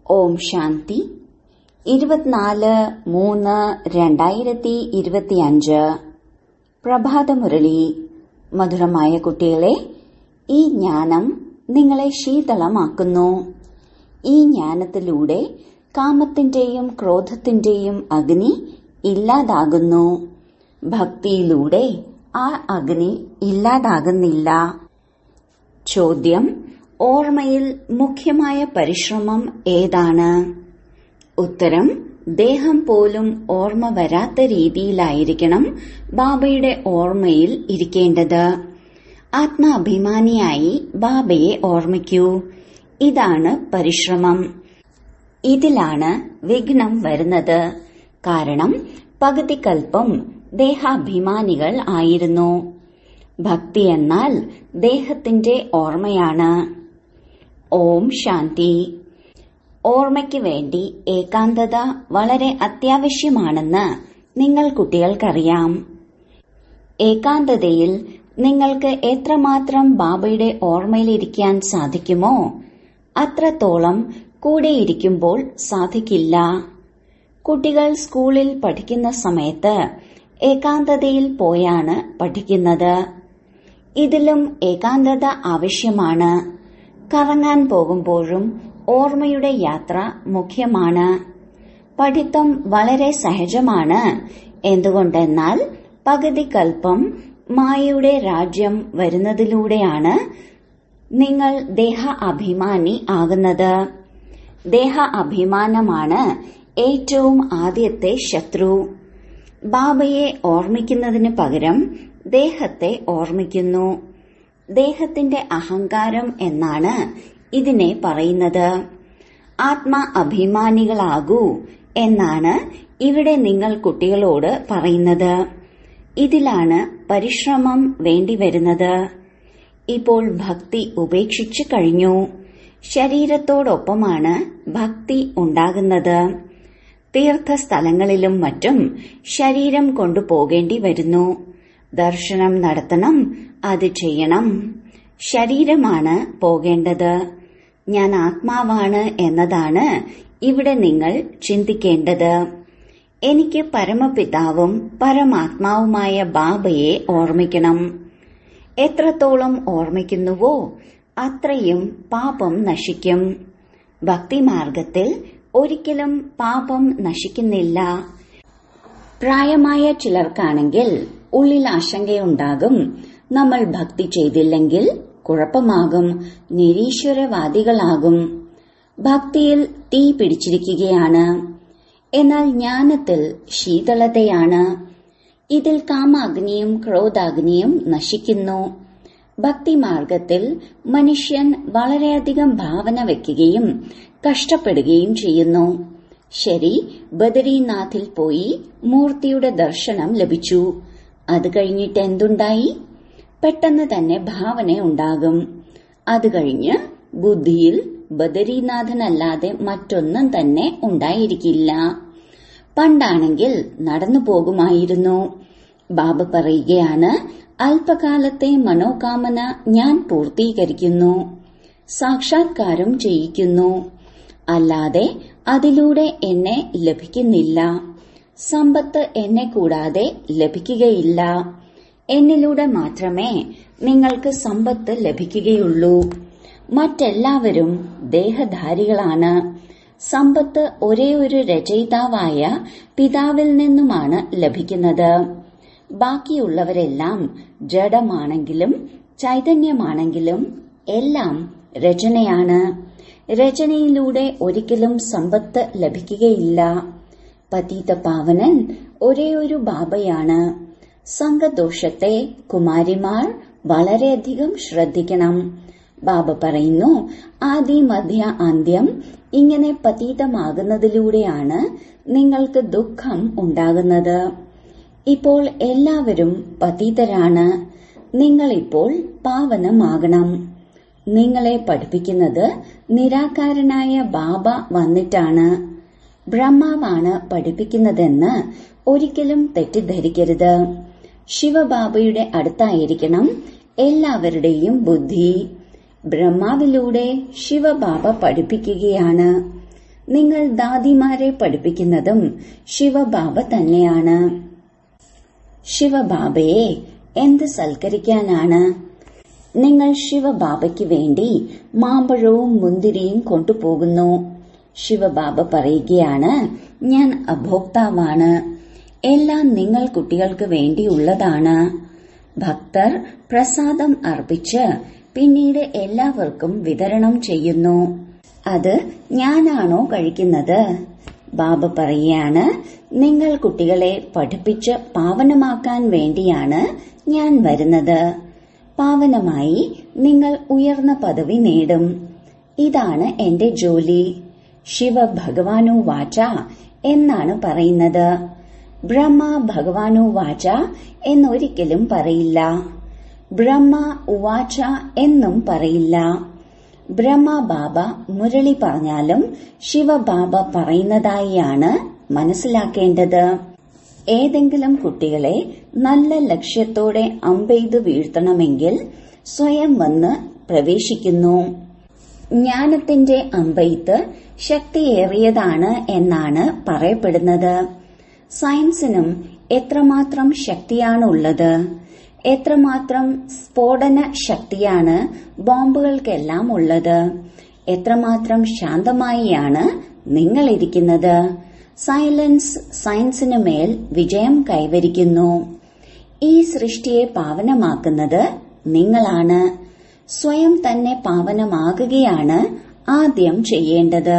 ഓം ശാന്തി ഇരുപത്തിനാല് മൂന്ന് രണ്ടായിരത്തി ഇരുപത്തിയഞ്ച് പ്രഭാതമുരളി മധുരമായ കുട്ടികളെ ഈ ജ്ഞാനം നിങ്ങളെ ശീതളമാക്കുന്നു ഈ ജ്ഞാനത്തിലൂടെ കാമത്തിന്റെയും ക്രോധത്തിന്റെയും അഗ്നി ഇല്ലാതാകുന്നു ഭക്തിയിലൂടെ ആ അഗ്നി ഇല്ലാതാകുന്നില്ല ചോദ്യം ഓർമ്മയിൽ മുഖ്യമായ പരിശ്രമം ഏതാണ് ഉത്തരം ദേഹം പോലും ഓർമ്മ വരാത്ത രീതിയിലായിരിക്കണം ബാബയുടെ ഓർമ്മയിൽ ഇരിക്കേണ്ടത് ആത്മാഭിമാനിയായി ബാബയെ ഓർമ്മിക്കൂ ഇതാണ് പരിശ്രമം ഇതിലാണ് വിഘ്നം വരുന്നത് കാരണം പകുതി കൽപ്പം ദേഹാഭിമാനികൾ ആയിരുന്നു ഭക്തി എന്നാൽ ദേഹത്തിന്റെ ഓർമ്മയാണ് ഓം ശാന്തി ഓർമ്മയ്ക്ക് വേണ്ടി ഏകാന്തത വളരെ അത്യാവശ്യമാണെന്ന് നിങ്ങൾ കുട്ടികൾക്കറിയാം ഏകാന്തതയിൽ നിങ്ങൾക്ക് എത്രമാത്രം ബാബയുടെ ഓർമ്മയിലിരിക്കാൻ സാധിക്കുമോ അത്രത്തോളം കൂടെയിരിക്കുമ്പോൾ സാധിക്കില്ല കുട്ടികൾ സ്കൂളിൽ പഠിക്കുന്ന സമയത്ത് ഏകാന്തതയിൽ പോയാണ് പഠിക്കുന്നത് ഇതിലും ഏകാന്തത ആവശ്യമാണ് കറങ്ങാൻ പോകുമ്പോഴും ഓർമ്മയുടെ യാത്ര മുഖ്യമാണ് പഠിത്തം വളരെ സഹജമാണ് എന്തുകൊണ്ടെന്നാൽ പകുതി കൽപ്പം മായയുടെ രാജ്യം വരുന്നതിലൂടെയാണ് നിങ്ങൾ ദേഹ അഭിമാനി ആകുന്നത് ദേഹ അഭിമാനമാണ് ഏറ്റവും ആദ്യത്തെ ശത്രു ബാബയെ ഓർമ്മിക്കുന്നതിന് പകരം ദേഹത്തെ ഓർമ്മിക്കുന്നു ദേഹത്തിന്റെ അഹങ്കാരം എന്നാണ് ഇതിനെ പറയുന്നത് ആത്മാ അഭിമാനികളാകൂ എന്നാണ് ഇവിടെ നിങ്ങൾ കുട്ടികളോട് പറയുന്നത് ഇതിലാണ് പരിശ്രമം വേണ്ടിവരുന്നത് ഇപ്പോൾ ഭക്തി ഉപേക്ഷിച്ചു കഴിഞ്ഞു ശരീരത്തോടൊപ്പമാണ് ഭക്തി ഉണ്ടാകുന്നത് തീർത്ഥസ്ഥലങ്ങളിലും മറ്റും ശരീരം കൊണ്ടുപോകേണ്ടി വരുന്നു ദർശനം നടത്തണം അത് ചെയ്യണം ശരീരമാണ് പോകേണ്ടത് ഞാൻ ആത്മാവാണ് എന്നതാണ് ഇവിടെ നിങ്ങൾ ചിന്തിക്കേണ്ടത് എനിക്ക് പരമപിതാവും പരമാത്മാവുമായ ബാബയെ ഓർമ്മിക്കണം എത്രത്തോളം ഓർമ്മിക്കുന്നുവോ അത്രയും പാപം നശിക്കും ഭക്തിമാർഗത്തിൽ ഒരിക്കലും പാപം നശിക്കുന്നില്ല പ്രായമായ ചിലർക്കാണെങ്കിൽ ഉള്ളിൽ ആശങ്കയുണ്ടാകും നമ്മൾ ഭക്തി ചെയ്തില്ലെങ്കിൽ കുഴപ്പമാകും നിരീശ്വരവാദികളാകും ഭക്തിയിൽ തീ പിടിച്ചിരിക്കുകയാണ് എന്നാൽ ജ്ഞാനത്തിൽ ശീതളതയാണ് ഇതിൽ കാമാഗ്നിയും ക്രോധാഗ്നിയും നശിക്കുന്നു ഭക്തിമാർഗത്തിൽ മനുഷ്യൻ വളരെയധികം ഭാവന വയ്ക്കുകയും കഷ്ടപ്പെടുകയും ചെയ്യുന്നു ശരി ബദരീനാഥിൽ പോയി മൂർത്തിയുടെ ദർശനം ലഭിച്ചു അത് കഴിഞ്ഞിട്ട് എന്തുണ്ടായി പെട്ടെന്ന് തന്നെ ഭാവന ഉണ്ടാകും അത് കഴിഞ്ഞ് ബുദ്ധിയിൽ ബദരീനാഥനല്ലാതെ മറ്റൊന്നും തന്നെ ഉണ്ടായിരിക്കില്ല പണ്ടാണെങ്കിൽ നടന്നു പോകുമായിരുന്നു ബാബ പറയുകയാണ് അല്പകാലത്തെ മനോകാമന ഞാൻ പൂർത്തീകരിക്കുന്നു സാക്ഷാത്കാരം ചെയ്യിക്കുന്നു അല്ലാതെ അതിലൂടെ എന്നെ ലഭിക്കുന്നില്ല സമ്പത്ത് എന്നെ കൂടാതെ ലഭിക്കുകയില്ല എന്നിലൂടെ മാത്രമേ നിങ്ങൾക്ക് സമ്പത്ത് ലഭിക്കുകയുള്ളൂ മറ്റെല്ലാവരും ദേഹധാരികളാണ് സമ്പത്ത് ഒരേ ഒരു രചയിതാവായ പിതാവിൽ നിന്നുമാണ് ലഭിക്കുന്നത് ബാക്കിയുള്ളവരെല്ലാം ജഡമാണെങ്കിലും ചൈതന്യമാണെങ്കിലും എല്ലാം രചനയാണ് രചനയിലൂടെ ഒരിക്കലും സമ്പത്ത് ലഭിക്കുകയില്ല പതീത പാവനൻ ഒരേ ഒരു ബാബയാണ് സംഘദോഷത്തെ കുമാരിമാർ വളരെയധികം ശ്രദ്ധിക്കണം ബാബ പറയുന്നു ആദി മധ്യ അന്ത്യം ഇങ്ങനെ പതീതമാകുന്നതിലൂടെയാണ് നിങ്ങൾക്ക് ദുഃഖം ഉണ്ടാകുന്നത് ഇപ്പോൾ എല്ലാവരും പതീതരാണ് നിങ്ങളിപ്പോൾ പാവനമാകണം നിങ്ങളെ പഠിപ്പിക്കുന്നത് നിരാകാരനായ ബാബ വന്നിട്ടാണ് ബ്രഹ്മാവാണ് പഠിപ്പിക്കുന്നതെന്ന് ഒരിക്കലും തെറ്റിദ്ധരിക്കരുത് ശിവബാബയുടെ അടുത്തായിരിക്കണം എല്ലാവരുടെയും ബുദ്ധി ബ്രഹ്മാവിലൂടെ ശിവബാബ പഠിപ്പിക്കുകയാണ് നിങ്ങൾ ദാദിമാരെ പഠിപ്പിക്കുന്നതും ശിവബാബ തന്നെയാണ് ശിവബാബയെ എന്ത് സൽക്കരിക്കാനാണ് നിങ്ങൾ ശിവബാബയ്ക്ക് വേണ്ടി മാമ്പഴവും മുന്തിരിയും കൊണ്ടുപോകുന്നു ശിവബാബ പറയുകയാണ് ഞാൻ അഭോക്താവാണ് എല്ലാം നിങ്ങൾ കുട്ടികൾക്ക് വേണ്ടിയുള്ളതാണ് ഭക്തർ പ്രസാദം അർപ്പിച്ച് പിന്നീട് എല്ലാവർക്കും വിതരണം ചെയ്യുന്നു അത് ഞാനാണോ കഴിക്കുന്നത് ബാബ പറയാണ് നിങ്ങൾ കുട്ടികളെ പഠിപ്പിച്ച് പാവനമാക്കാൻ വേണ്ടിയാണ് ഞാൻ വരുന്നത് പാവനമായി നിങ്ങൾ ഉയർന്ന പദവി നേടും ഇതാണ് എന്റെ ജോലി ശിവ ഭഗവാനു വാച എന്നാണ് പറയുന്നത് ബ്രഹ്മ ഭഗവാനു വാച എന്നൊരിക്കലും പറയില്ല ബ്രഹ്മ ഉവാച എന്നും പറയില്ല ബ്രഹ്മ ബാബ മുരളി പറഞ്ഞാലും ശിവബാബ പറയുന്നതായാണ് മനസ്സിലാക്കേണ്ടത് ഏതെങ്കിലും കുട്ടികളെ നല്ല ലക്ഷ്യത്തോടെ അമ്പെയ്ത് വീഴ്ത്തണമെങ്കിൽ സ്വയം വന്ന് പ്രവേശിക്കുന്നു ജ്ഞാനത്തിന്റെ അമ്പെയ്ത്ത് ശക്തിയേറിയതാണ് എന്നാണ് പറയപ്പെടുന്നത് സയൻസിനും എത്രമാത്രം ശക്തിയാണുള്ളത് എത്രമാത്രം സ്ഫോടന ശക്തിയാണ് ബോംബുകൾക്കെല്ലാം ഉള്ളത് എത്രമാത്രം ശാന്തമായിയാണ് നിങ്ങൾ ഇരിക്കുന്നത് സൈലൻസ് സയൻസിനു മേൽ വിജയം കൈവരിക്കുന്നു ഈ സൃഷ്ടിയെ പാവനമാക്കുന്നത് നിങ്ങളാണ് സ്വയം തന്നെ പാവനമാകുകയാണ് ആദ്യം ചെയ്യേണ്ടത്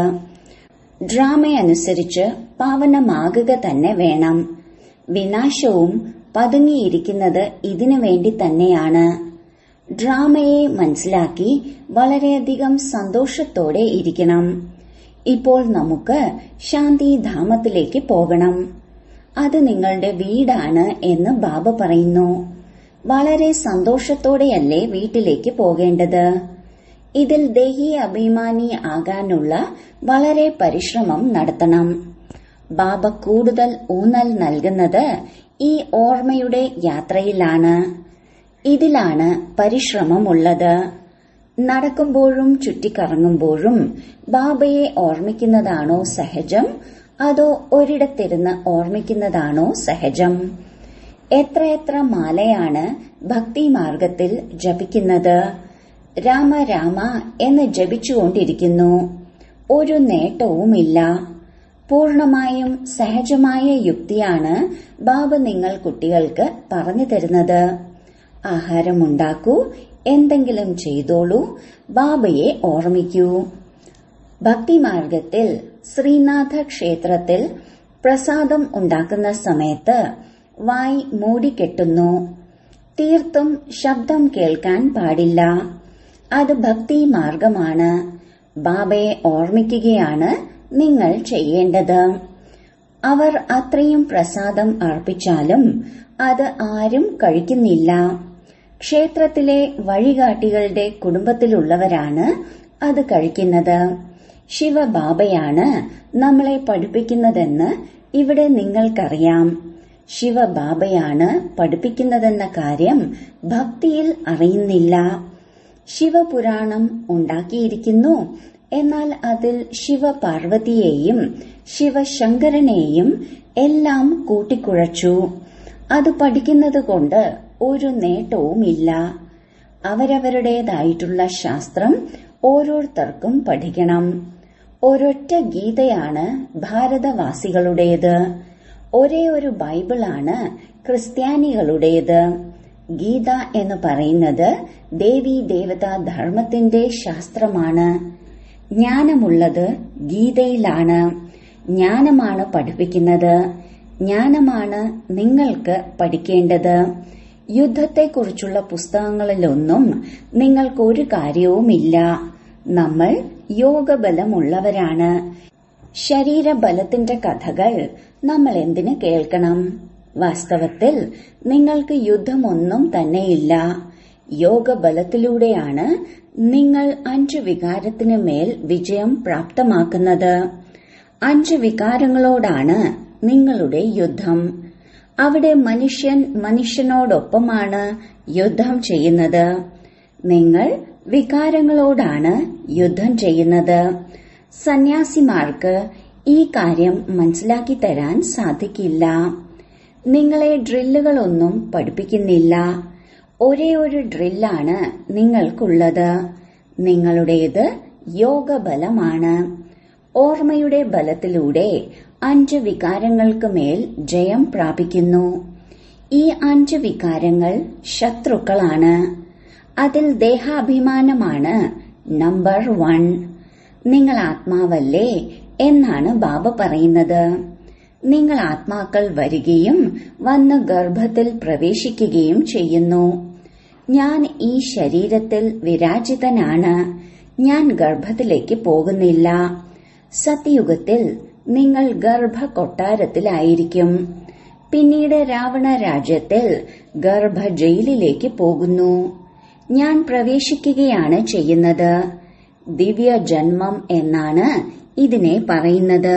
ഡ്രാമയനുസരിച്ച് പാവനമാകുക തന്നെ വേണം വിനാശവും പതുങ്ങിയിരിക്കുന്നത് ഇതിനു വേണ്ടി തന്നെയാണ് ഡ്രാമയെ മനസ്സിലാക്കി വളരെയധികം സന്തോഷത്തോടെ ഇരിക്കണം ഇപ്പോൾ നമുക്ക് ശാന്തിധാമത്തിലേക്ക് പോകണം അത് നിങ്ങളുടെ വീടാണ് എന്ന് ബാബ പറയുന്നു വളരെ സന്തോഷത്തോടെയല്ലേ വീട്ടിലേക്ക് പോകേണ്ടത് ഇതിൽ ദേഹി അഭിമാനി ആകാനുള്ള വളരെ പരിശ്രമം നടത്തണം ബാബ കൂടുതൽ ഊന്നൽ നൽകുന്നത് ഈ ഓർമ്മയുടെ യാത്രയിലാണ് ഇതിലാണ് പരിശ്രമമുള്ളത് നടക്കുമ്പോഴും ചുറ്റിക്കറങ്ങുമ്പോഴും ബാബയെ ഓർമ്മിക്കുന്നതാണോ സഹജം അതോ ഒരിടത്തിരുന്ന് ഓർമ്മിക്കുന്നതാണോ സഹജം എത്രയെത്ര മാലയാണ് ഭക്തി മാർഗത്തിൽ ജപിക്കുന്നത് രാമ രാമ എന്ന് ജപിച്ചുകൊണ്ടിരിക്കുന്നു ഒരു നേട്ടവുമില്ല പൂർണമായും സഹജമായ യുക്തിയാണ് ബാബ നിങ്ങൾ കുട്ടികൾക്ക് പറഞ്ഞു തരുന്നത് ആഹാരമുണ്ടാക്കൂ എന്തെങ്കിലും ചെയ്തോളൂ ബാബയെ ഓർമ്മിക്കൂ ഭക്തിമാർഗത്തിൽ ശ്രീനാഥ ക്ഷേത്രത്തിൽ പ്രസാദം ഉണ്ടാക്കുന്ന സമയത്ത് വായ് മൂടിക്കെട്ടുന്നു തീർത്തും ശബ്ദം കേൾക്കാൻ പാടില്ല അത് ഭക്തി മാർഗമാണ് ബാബയെ ഓർമ്മിക്കുകയാണ് നിങ്ങൾ ചെയ്യേണ്ടത് അവർ അത്രയും പ്രസാദം അർപ്പിച്ചാലും അത് ആരും കഴിക്കുന്നില്ല ക്ഷേത്രത്തിലെ വഴികാട്ടികളുടെ കുടുംബത്തിലുള്ളവരാണ് അത് കഴിക്കുന്നത് ശിവബാബയാണ് നമ്മളെ പഠിപ്പിക്കുന്നതെന്ന് ഇവിടെ നിങ്ങൾക്കറിയാം ശിവബാബയാണ് പഠിപ്പിക്കുന്നതെന്ന കാര്യം ഭക്തിയിൽ അറിയുന്നില്ല ശിവപുരാണം ഉണ്ടാക്കിയിരിക്കുന്നു എന്നാൽ അതിൽ ശിവപാർവതിയെയും ശിവശങ്കരനെയും എല്ലാം കൂട്ടിക്കുഴച്ചു അത് പഠിക്കുന്നത് കൊണ്ട് ഒരു നേട്ടവുമില്ല അവരവരുടേതായിട്ടുള്ള ശാസ്ത്രം ഓരോരുത്തർക്കും പഠിക്കണം ഒരൊറ്റ ഗീതയാണ് ഭാരതവാസികളുടേത് ഒരേ ഒരു ബൈബിളാണ് ക്രിസ്ത്യാനികളുടേത് ഗീത എന്ന് പറയുന്നത് ദേവി ദേവതാ ധർമ്മത്തിന്റെ ശാസ്ത്രമാണ് ജ്ഞാനമുള്ളത് ഗീതയിലാണ് ജ്ഞാനമാണ് പഠിപ്പിക്കുന്നത് ജ്ഞാനമാണ് നിങ്ങൾക്ക് പഠിക്കേണ്ടത് യുദ്ധത്തെക്കുറിച്ചുള്ള പുസ്തകങ്ങളിലൊന്നും നിങ്ങൾക്കൊരു കാര്യവുമില്ല നമ്മൾ യോഗബലമുള്ളവരാണ് ശരീരബലത്തിന്റെ കഥകൾ നമ്മൾ എന്തിനു കേൾക്കണം വാസ്തവത്തിൽ നിങ്ങൾക്ക് യുദ്ധമൊന്നും തന്നെയില്ല യോഗബലത്തിലൂടെയാണ് നിങ്ങൾ അഞ്ച് വികാരത്തിന് മേൽ വിജയം പ്രാപ്തമാക്കുന്നത് അഞ്ച് വികാരങ്ങളോടാണ് നിങ്ങളുടെ യുദ്ധം അവിടെ മനുഷ്യൻ മനുഷ്യനോടൊപ്പമാണ് യുദ്ധം ചെയ്യുന്നത് നിങ്ങൾ വികാരങ്ങളോടാണ് യുദ്ധം ചെയ്യുന്നത് സന്യാസിമാർക്ക് ഈ കാര്യം മനസ്സിലാക്കി തരാൻ സാധിക്കില്ല നിങ്ങളെ ഡ്രില്ലുകളൊന്നും പഠിപ്പിക്കുന്നില്ല ഒരേ ഒരു ഡ്രില്ലാണ് നിങ്ങൾക്കുള്ളത് നിങ്ങളുടേത് യോഗബലമാണ് ഓർമ്മയുടെ ബലത്തിലൂടെ അഞ്ച് വികാരങ്ങൾക്ക് മേൽ ജയം പ്രാപിക്കുന്നു ഈ അഞ്ച് വികാരങ്ങൾ ശത്രുക്കളാണ് അതിൽ ദേഹാഭിമാനമാണ് നമ്പർ വൺ നിങ്ങൾ ആത്മാവല്ലേ എന്നാണ് ബാബ പറയുന്നത് നിങ്ങൾ ആത്മാക്കൾ വരികയും വന്ന് ഗർഭത്തിൽ പ്രവേശിക്കുകയും ചെയ്യുന്നു ഞാൻ ഈ ശരീരത്തിൽ വിരാജിതനാണ് ഞാൻ ഗർഭത്തിലേക്ക് പോകുന്നില്ല സത്യയുഗത്തിൽ നിങ്ങൾ ഗർഭ കൊട്ടാരത്തിലായിരിക്കും പിന്നീട് രാവണ രാജ്യത്തിൽ ഗർഭ ജയിലിലേക്ക് പോകുന്നു ഞാൻ പ്രവേശിക്കുകയാണ് ചെയ്യുന്നത് ദിവ്യ ജന്മം എന്നാണ് ഇതിനെ പറയുന്നത്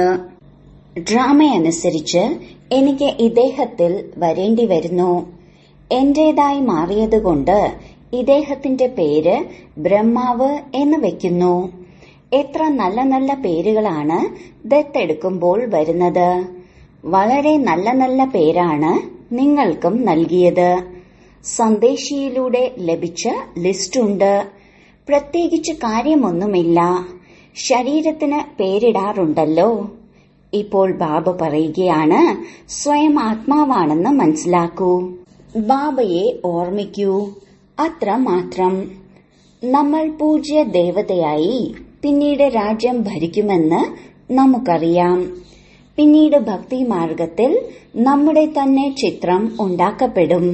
ഡ്രാമയനുസരിച്ച് എനിക്ക് ഇദ്ദേഹത്തിൽ വരേണ്ടി വരുന്നു എന്റേതായി മാറിയതുകൊണ്ട് ഇദ്ദേഹത്തിന്റെ പേര് ബ്രഹ്മാവ് എന്ന് വെക്കുന്നു എത്ര നല്ല നല്ല പേരുകളാണ് ദത്തെടുക്കുമ്പോൾ വരുന്നത് വളരെ നല്ല നല്ല പേരാണ് നിങ്ങൾക്കും നൽകിയത് സന്ദേശിയിലൂടെ ലഭിച്ച ലിസ്റ്റുണ്ട് പ്രത്യേകിച്ച് കാര്യമൊന്നുമില്ല ശരീരത്തിന് പേരിടാറുണ്ടല്ലോ ഇപ്പോൾ ബാബ പറയുകയാണ് സ്വയം ആത്മാവാണെന്ന് മനസ്സിലാക്കൂ ബാബയെ ഓർമ്മിക്കൂ അത്ര മാത്രം നമ്മൾ പൂജ്യ ദേവതയായി പിന്നീട് രാജ്യം ഭരിക്കുമെന്ന് നമുക്കറിയാം പിന്നീട് ഭക്തി മാർഗത്തിൽ നമ്മുടെ തന്നെ ചിത്രം ഉണ്ടാക്കപ്പെടും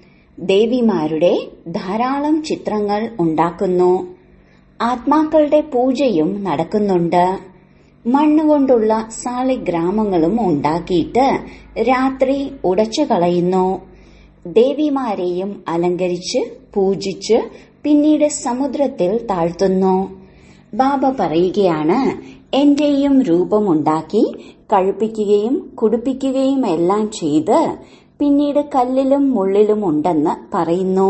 ദേവിമാരുടെ ധാരാളം ചിത്രങ്ങൾ ഉണ്ടാക്കുന്നു ആത്മാക്കളുടെ പൂജയും നടക്കുന്നുണ്ട് മണ്ണുകൊണ്ടുള്ള സാളിഗ്രാമങ്ങളും ഉണ്ടാക്കിയിട്ട് രാത്രി ഉടച്ചു കളയുന്നു ദേവിമാരെയും അലങ്കരിച്ച് പൂജിച്ച് പിന്നീട് സമുദ്രത്തിൽ താഴ്ത്തുന്നു ബാബ പറയുകയാണ് എന്റെയും രൂപമുണ്ടാക്കി കഴിപ്പിക്കുകയും കുടിപ്പിക്കുകയും എല്ലാം ചെയ്ത് പിന്നീട് കല്ലിലും മുള്ളിലും ഉണ്ടെന്ന് പറയുന്നു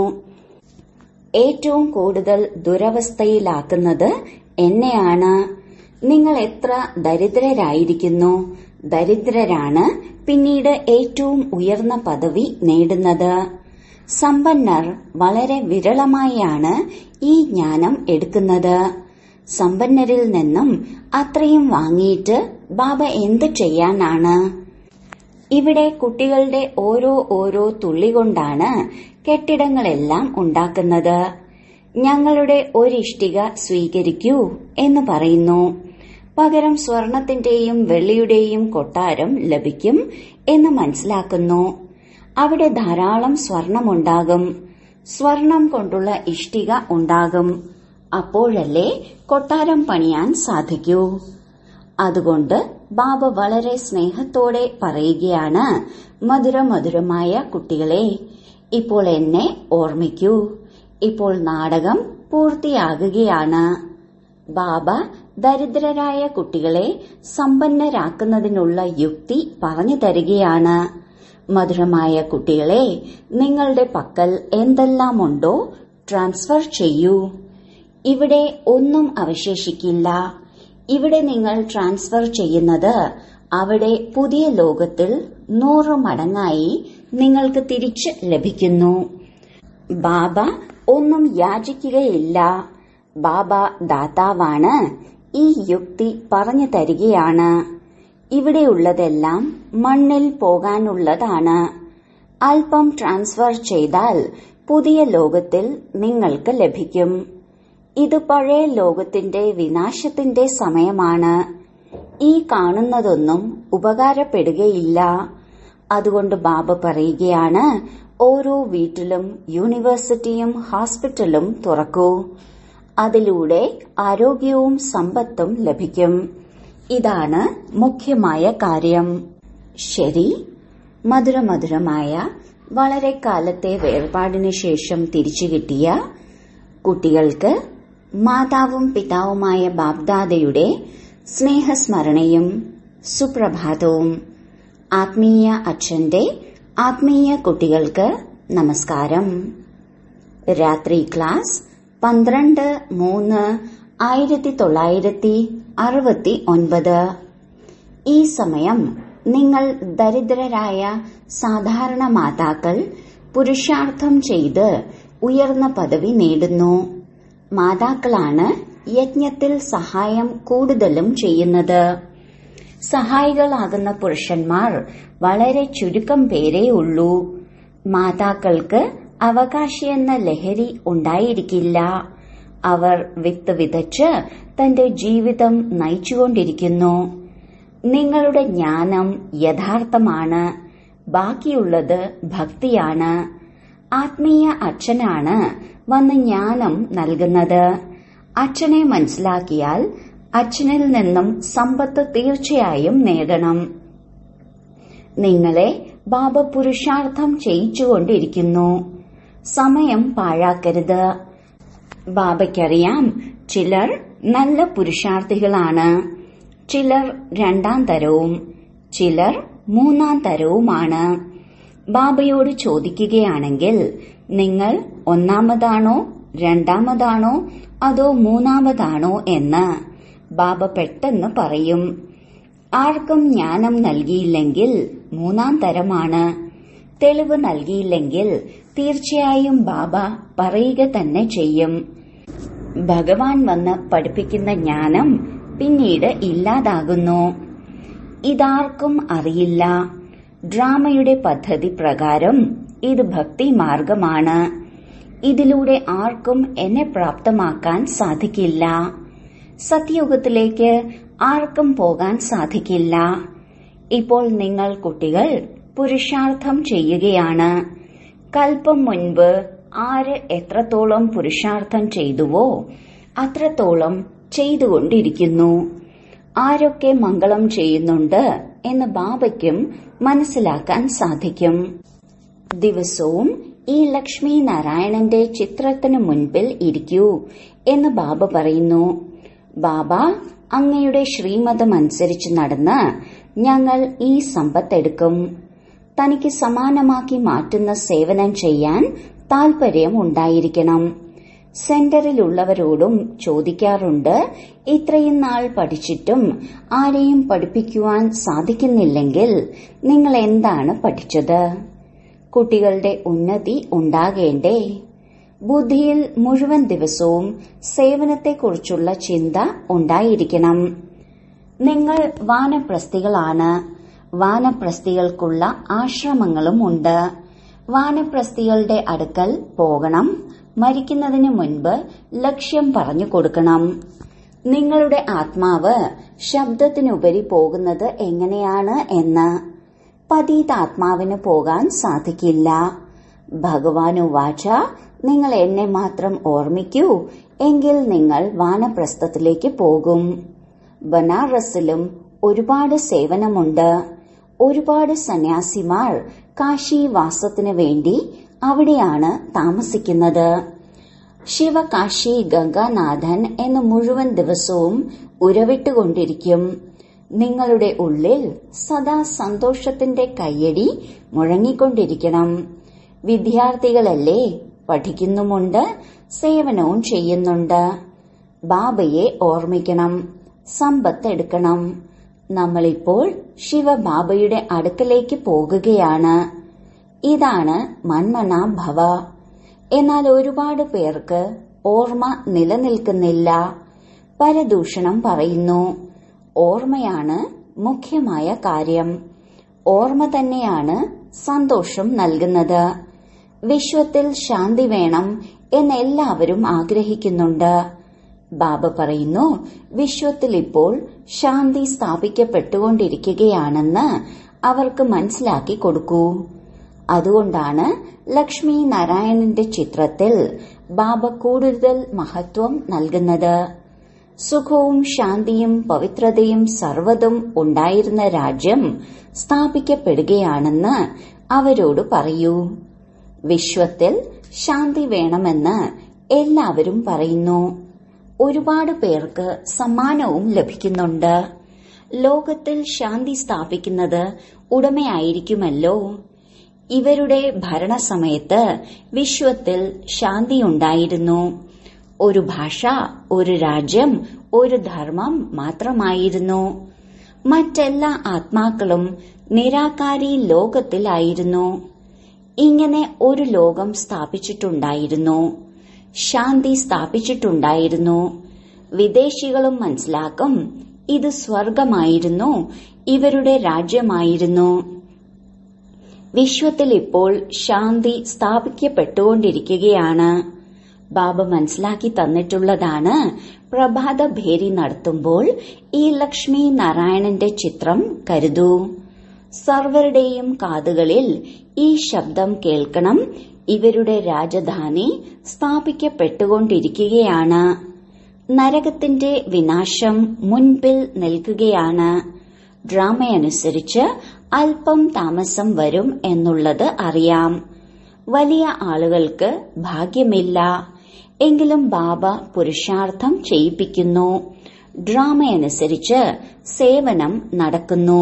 ഏറ്റവും കൂടുതൽ ദുരവസ്ഥയിലാക്കുന്നത് എന്നെയാണ് നിങ്ങൾ എത്ര ദരിദ്രരായിരിക്കുന്നു ദരിദ്രരാണ് പിന്നീട് ഏറ്റവും ഉയർന്ന പദവി നേടുന്നത് സമ്പന്നർ വളരെ വിരളമായാണ് ഈ ജ്ഞാനം എടുക്കുന്നത് സമ്പന്നരിൽ നിന്നും അത്രയും വാങ്ങിയിട്ട് ബാബ എന്ത് ചെയ്യാനാണ് ഇവിടെ കുട്ടികളുടെ ഓരോ ഓരോ തുള്ളി കൊണ്ടാണ് കെട്ടിടങ്ങളെല്ലാം ഉണ്ടാക്കുന്നത് ഞങ്ങളുടെ ഒരിഷ്ടിക സ്വീകരിക്കൂ എന്ന് പറയുന്നു പകരം സ്വർണത്തിന്റെയും വെള്ളിയുടെയും കൊട്ടാരം ലഭിക്കും എന്ന് മനസ്സിലാക്കുന്നു അവിടെ ധാരാളം സ്വർണമുണ്ടാകും സ്വർണം കൊണ്ടുള്ള ഇഷ്ടിക ഉണ്ടാകും അപ്പോഴല്ലേ കൊട്ടാരം പണിയാൻ സാധിക്കൂ അതുകൊണ്ട് ബാബ വളരെ സ്നേഹത്തോടെ പറയുകയാണ് മധുരമധുരമായ കുട്ടികളെ ഇപ്പോൾ എന്നെ ഓർമ്മിക്കൂ ഇപ്പോൾ നാടകം പൂർത്തിയാകുകയാണ് ബാബ ദരിദ്രരായ കുട്ടികളെ സമ്പന്നരാക്കുന്നതിനുള്ള യുക്തി പറഞ്ഞു തരികയാണ് മധുരമായ കുട്ടികളെ നിങ്ങളുടെ പക്കൽ എന്തെല്ലാമുണ്ടോ ട്രാൻസ്ഫർ ചെയ്യൂ ഇവിടെ ഒന്നും അവശേഷിക്കില്ല ഇവിടെ നിങ്ങൾ ട്രാൻസ്ഫർ ചെയ്യുന്നത് അവിടെ പുതിയ ലോകത്തിൽ നൂറ് മടങ്ങായി നിങ്ങൾക്ക് തിരിച്ച് ലഭിക്കുന്നു ബാബ ഒന്നും യാചിക്കുകയില്ല ബാബ ദാതാവാണ് ഈ യുക്തി പറഞ്ഞു തരികയാണ് ഇവിടെയുള്ളതെല്ലാം മണ്ണിൽ പോകാനുള്ളതാണ് അല്പം ട്രാൻസ്ഫർ ചെയ്താൽ പുതിയ ലോകത്തിൽ നിങ്ങൾക്ക് ലഭിക്കും ഇത് പഴയ ലോകത്തിന്റെ വിനാശത്തിന്റെ സമയമാണ് ഈ കാണുന്നതൊന്നും ഉപകാരപ്പെടുകയില്ല അതുകൊണ്ട് ബാബ പറയുകയാണ് ഓരോ വീട്ടിലും യൂണിവേഴ്സിറ്റിയും ഹോസ്പിറ്റലും തുറക്കൂ അതിലൂടെ ആരോഗ്യവും സമ്പത്തും ലഭിക്കും ഇതാണ് മുഖ്യമായ കാര്യം ശരി മധുരമധുരമായ വളരെ കാലത്തെ വേർപാടിനു ശേഷം തിരിച്ചു കിട്ടിയ കുട്ടികൾക്ക് മാതാവും പിതാവുമായ ബാബ്ദാദയുടെ സ്നേഹസ്മരണയും സുപ്രഭാതവും ആത്മീയ അച്ഛന്റെ ആത്മീയ കുട്ടികൾക്ക് നമസ്കാരം രാത്രി ക്ലാസ് പന്ത്രണ്ട് മൂന്ന് ആയിരത്തി തൊള്ളായിരത്തി അറുപത്തി ഒൻപത് ഈ സമയം നിങ്ങൾ ദരിദ്രരായ സാധാരണ മാതാക്കൾ പുരുഷാർത്ഥം ചെയ്ത് ഉയർന്ന പദവി നേടുന്നു മാതാക്കളാണ് യജ്ഞത്തിൽ സഹായം കൂടുതലും ചെയ്യുന്നത് സഹായികളാകുന്ന പുരുഷന്മാർ വളരെ ചുരുക്കം പേരേ ഉള്ളൂ മാതാക്കൾക്ക് അവകാശിയെന്ന ലഹരി ഉണ്ടായിരിക്കില്ല അവർ വിത്ത് വിതച്ച് തന്റെ ജീവിതം നയിച്ചുകൊണ്ടിരിക്കുന്നു നിങ്ങളുടെ ജ്ഞാനം യഥാർത്ഥമാണ് ബാക്കിയുള്ളത് ഭക്തിയാണ് ആത്മീയ അച്ഛനാണ് വന്ന് ജ്ഞാനം നൽകുന്നത് അച്ഛനെ മനസ്സിലാക്കിയാൽ അച്ഛനിൽ നിന്നും സമ്പത്ത് തീർച്ചയായും നേടണം നിങ്ങളെ ബാബ പുരുഷാർത്ഥം ചെയ്യിച്ചുകൊണ്ടിരിക്കുന്നു സമയം പാഴാക്കരുത് ബാബയ്ക്കറിയാം ചിലർ നല്ല പുരുഷാർത്ഥികളാണ് ചിലർ രണ്ടാം തരവും ചിലർ മൂന്നാം തരവുമാണ് ബാബയോട് ചോദിക്കുകയാണെങ്കിൽ നിങ്ങൾ ഒന്നാമതാണോ രണ്ടാമതാണോ അതോ മൂന്നാമതാണോ എന്ന് ബാബ പെട്ടെന്ന് പറയും ആർക്കും ജ്ഞാനം നൽകിയില്ലെങ്കിൽ മൂന്നാം തരമാണ് തെളിവ് നൽകിയില്ലെങ്കിൽ തീർച്ചയായും ബാബ പറയുക തന്നെ ചെയ്യും ഭഗവാൻ വന്ന് പഠിപ്പിക്കുന്ന ജ്ഞാനം പിന്നീട് ഇല്ലാതാകുന്നു ഇതാർക്കും അറിയില്ല ഡ്രാമയുടെ പദ്ധതി പ്രകാരം ഇത് ഭക്തി മാർഗമാണ് ഇതിലൂടെ ആർക്കും എന്നെ പ്രാപ്തമാക്കാൻ സാധിക്കില്ല സത്യയുഗത്തിലേക്ക് ആർക്കും പോകാൻ സാധിക്കില്ല ഇപ്പോൾ നിങ്ങൾ കുട്ടികൾ പുരുഷാർത്ഥം ചെയ്യുകയാണ് കൽപ്പം മുൻപ് ആര് എത്രത്തോളം പുരുഷാർത്ഥം ചെയ്തുവോ അത്രത്തോളം ചെയ്തുകൊണ്ടിരിക്കുന്നു ആരൊക്കെ മംഗളം ചെയ്യുന്നുണ്ട് എന്ന് ബാബയ്ക്കും മനസ്സിലാക്കാൻ സാധിക്കും ദിവസവും ഈ ലക്ഷ്മി നാരായണന്റെ ചിത്രത്തിന് മുൻപിൽ ഇരിക്കൂ എന്ന് ബാബ പറയുന്നു ബാബ അങ്ങയുടെ ശ്രീമതം അനുസരിച്ച് നടന്ന് ഞങ്ങൾ ഈ സമ്പത്തെടുക്കും തനിക്ക് സമാനമാക്കി മാറ്റുന്ന സേവനം ചെയ്യാൻ താൽപര്യം ഉണ്ടായിരിക്കണം സെന്ററിലുള്ളവരോടും ചോദിക്കാറുണ്ട് ഇത്രയും നാൾ പഠിച്ചിട്ടും ആരെയും പഠിപ്പിക്കുവാൻ സാധിക്കുന്നില്ലെങ്കിൽ നിങ്ങൾ എന്താണ് പഠിച്ചത് കുട്ടികളുടെ ഉന്നതി ഉണ്ടാകേണ്ടേ ബുദ്ധിയിൽ മുഴുവൻ ദിവസവും സേവനത്തെക്കുറിച്ചുള്ള ചിന്ത ഉണ്ടായിരിക്കണം നിങ്ങൾ വാനപ്രസ്ഥികളാണ് വാനപ്രസ്ഥികൾക്കുള്ള ആശ്രമങ്ങളും ഉണ്ട് വാനപ്രസ്ഥികളുടെ അടുക്കൽ പോകണം മരിക്കുന്നതിന് മുൻപ് ലക്ഷ്യം പറഞ്ഞു കൊടുക്കണം നിങ്ങളുടെ ആത്മാവ് ശബ്ദത്തിനുപരി പോകുന്നത് എങ്ങനെയാണ് എന്ന് പതീതാത്മാവിന് പോകാൻ സാധിക്കില്ല ഭഗവാനു വാച നിങ്ങൾ എന്നെ മാത്രം ഓർമ്മിക്കൂ എങ്കിൽ നിങ്ങൾ വാനപ്രസ്ഥത്തിലേക്ക് പോകും ബനാറസിലും ഒരുപാട് സേവനമുണ്ട് ഒരുപാട് സന്യാസിമാർ കാശിവാസത്തിനു വേണ്ടി അവിടെയാണ് താമസിക്കുന്നത് ശിവകാശി ഗംഗാനാഥൻ എന്ന് മുഴുവൻ ദിവസവും ഉരവിട്ടുകൊണ്ടിരിക്കും നിങ്ങളുടെ ഉള്ളിൽ സദാ സന്തോഷത്തിന്റെ കയ്യടി മുഴങ്ങിക്കൊണ്ടിരിക്കണം വിദ്യാർത്ഥികളല്ലേ പഠിക്കുന്നുമുണ്ട് സേവനവും ചെയ്യുന്നുണ്ട് ബാബയെ ഓർമ്മിക്കണം സമ്പത്ത് എടുക്കണം നമ്മളിപ്പോൾ ശിവബാബയുടെ അടുക്കലേക്ക് പോകുകയാണ് ഇതാണ് മന്മന ഭവ എന്നാൽ ഒരുപാട് പേർക്ക് ഓർമ്മ നിലനിൽക്കുന്നില്ല പരദൂഷണം പറയുന്നു ഓർമ്മയാണ് മുഖ്യമായ കാര്യം ഓർമ്മ തന്നെയാണ് സന്തോഷം നൽകുന്നത് വിശ്വത്തിൽ ശാന്തി വേണം എന്ന് എല്ലാവരും ആഗ്രഹിക്കുന്നുണ്ട് ബാബ പറയുന്നു വിശ്വത്തിൽ ഇപ്പോൾ ശാന്തി സ്ഥാപിക്കപ്പെട്ടുകൊണ്ടിരിക്കുകയാണെന്ന് അവർക്ക് മനസ്സിലാക്കി കൊടുക്കൂ അതുകൊണ്ടാണ് ലക്ഷ്മി നാരായണന്റെ ചിത്രത്തിൽ ബാബ കൂടുതൽ മഹത്വം നൽകുന്നത് സുഖവും ശാന്തിയും പവിത്രതയും സർവ്വതും ഉണ്ടായിരുന്ന രാജ്യം സ്ഥാപിക്കപ്പെടുകയാണെന്ന് അവരോട് പറയൂ വിശ്വത്തിൽ ശാന്തി വേണമെന്ന് എല്ലാവരും പറയുന്നു ഒരുപാട് പേർക്ക് സമ്മാനവും ലഭിക്കുന്നുണ്ട് ലോകത്തിൽ ശാന്തി സ്ഥാപിക്കുന്നത് ഉടമയായിരിക്കുമല്ലോ ഇവരുടെ ഭരണസമയത്ത് വിശ്വത്തിൽ ശാന്തിയുണ്ടായിരുന്നു ഒരു ഭാഷ ഒരു രാജ്യം ഒരു ധർമ്മം മാത്രമായിരുന്നു മറ്റെല്ലാ ആത്മാക്കളും നിരാകാരി ലോകത്തിലായിരുന്നു ഇങ്ങനെ ഒരു ലോകം സ്ഥാപിച്ചിട്ടുണ്ടായിരുന്നു ശാന്തി സ്ഥാപിച്ചിട്ടുണ്ടായിരുന്നു വിദേശികളും മനസ്സിലാക്കും ഇത് സ്വർഗമായിരുന്നു ഇവരുടെ രാജ്യമായിരുന്നു വിശ്വത്തിൽ ഇപ്പോൾ ശാന്തി സ്ഥാപിക്കപ്പെട്ടുകൊണ്ടിരിക്കുകയാണ് ബാബ മനസ്സിലാക്കി തന്നിട്ടുള്ളതാണ് പ്രഭാത ഭേരി നടത്തുമ്പോൾ ഈ ലക്ഷ്മി നാരായണന്റെ ചിത്രം കരുതൂ സർവരുടെയും കാതുകളിൽ ഈ ശബ്ദം കേൾക്കണം ഇവരുടെ രാജധാനി സ്ഥാപിക്കപ്പെട്ടുകൊണ്ടിരിക്കുകയാണ് നരകത്തിന്റെ വിനാശം മുൻപിൽ നിൽക്കുകയാണ് ഡ്രാമയനുസരിച്ച് അല്പം താമസം വരും എന്നുള്ളത് അറിയാം വലിയ ആളുകൾക്ക് ഭാഗ്യമില്ല എങ്കിലും ബാബ പുരുഷാർത്ഥം ചെയ്യിപ്പിക്കുന്നു ഡ്രാമയനുസരിച്ച് സേവനം നടക്കുന്നു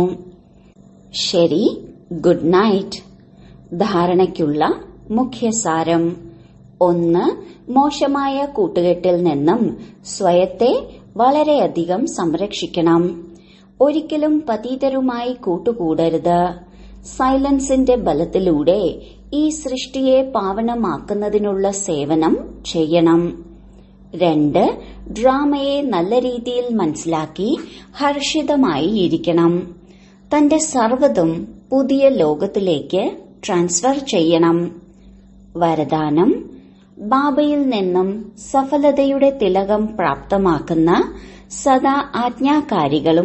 ശരി ഗുഡ് നൈറ്റ് ധാരണയ്ക്കുള്ള മുഖ്യസാരം ഒന്ന് മോശമായ കൂട്ടുകെട്ടിൽ നിന്നും സ്വയത്തെ വളരെയധികം സംരക്ഷിക്കണം ഒരിക്കലും പതീതരുമായി കൂട്ടുകൂടരുത് സൈലൻസിന്റെ ബലത്തിലൂടെ ഈ സൃഷ്ടിയെ പാവനമാക്കുന്നതിനുള്ള സേവനം ചെയ്യണം രണ്ട് ഡ്രാമയെ നല്ല രീതിയിൽ മനസ്സിലാക്കി ഹർഷിതമായി ഇരിക്കണം തന്റെ സർവ്വതും പുതിയ ലോകത്തിലേക്ക് ട്രാൻസ്ഫർ ചെയ്യണം വരദാനം ബാബയിൽ നിന്നും സഫലതയുടെ തിലകം പ്രാപ്തമാക്കുന്ന സദാ ആജ്ഞാകാരികളും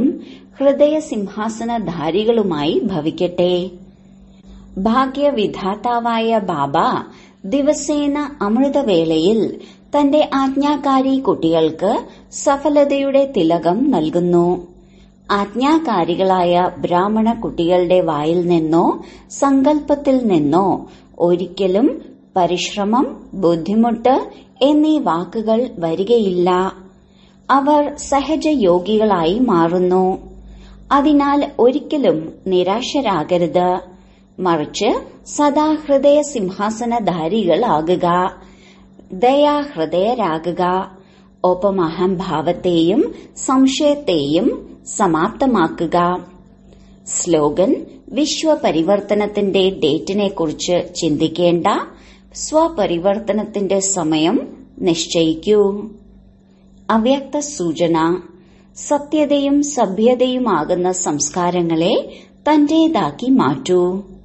ഹൃദയസിംഹാസനധാരികളുമായി ഭവിക്കട്ടെ ഭാഗ്യവിധാതാവായ ബാബ ദിവസേന അമൃതവേളയിൽ തന്റെ ആജ്ഞാകാരി കുട്ടികൾക്ക് സഫലതയുടെ തിലകം നൽകുന്നു ആജ്ഞാകാരികളായ ബ്രാഹ്മണ കുട്ടികളുടെ വായിൽ നിന്നോ സങ്കല്പത്തിൽ നിന്നോ ഒരിക്കലും പരിശ്രമം ബുദ്ധിമുട്ട് എന്നീ വാക്കുകൾ വരികയില്ല അവർ സഹജയോഗികളായി മാറുന്നു അതിനാൽ ഒരിക്കലും നിരാശരാകരുത് മറിച്ച് സദാ ഹൃദയ സിംഹാസനധാരികളാകുക ദയാഹൃദയരാകുക ഒപ്പം അഹംഭാവത്തെയും സംശയത്തെയും സമാപ്തമാക്കുക സ്ലോഗൻ വിശ്വപരിവർത്തനത്തിന്റെ ഡേറ്റിനെ കുറിച്ച് ചിന്തിക്കേണ്ട സ്വപരിവർത്തനത്തിന്റെ സമയം നിശ്ചയിക്കൂ അവ്യക്ത സൂചന സത്യതയും സഭ്യതയുമാകുന്ന സംസ്കാരങ്ങളെ തന്റേതാക്കി മാറ്റൂ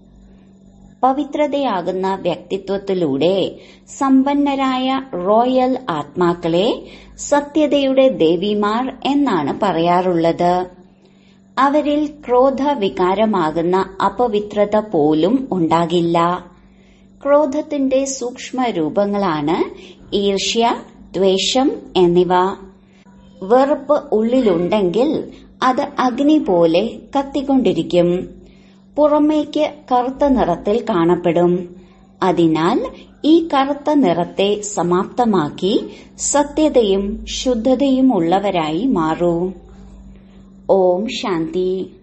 പവിത്രതയാകുന്ന വ്യക്തിത്വത്തിലൂടെ സമ്പന്നരായ റോയൽ ആത്മാക്കളെ സത്യതയുടെ ദേവിമാർ എന്നാണ് പറയാറുള്ളത് അവരിൽ ക്രോധ വികാരമാകുന്ന അപവിത്രത പോലും ഉണ്ടാകില്ല ക്രോധത്തിന്റെ സൂക്ഷ്മ രൂപങ്ങളാണ് ഈർഷ്യ ദ്വേഷം എന്നിവ വെറുപ്പ് ഉള്ളിലുണ്ടെങ്കിൽ അത് അഗ്നി പോലെ കത്തിക്കൊണ്ടിരിക്കും പുറമേക്ക് കറുത്ത നിറത്തിൽ കാണപ്പെടും അതിനാൽ ഈ കറുത്ത നിറത്തെ സമാപ്തമാക്കി സത്യതയും ശുദ്ധതയും ഉള്ളവരായി മാറൂ ഓം ശാന്തി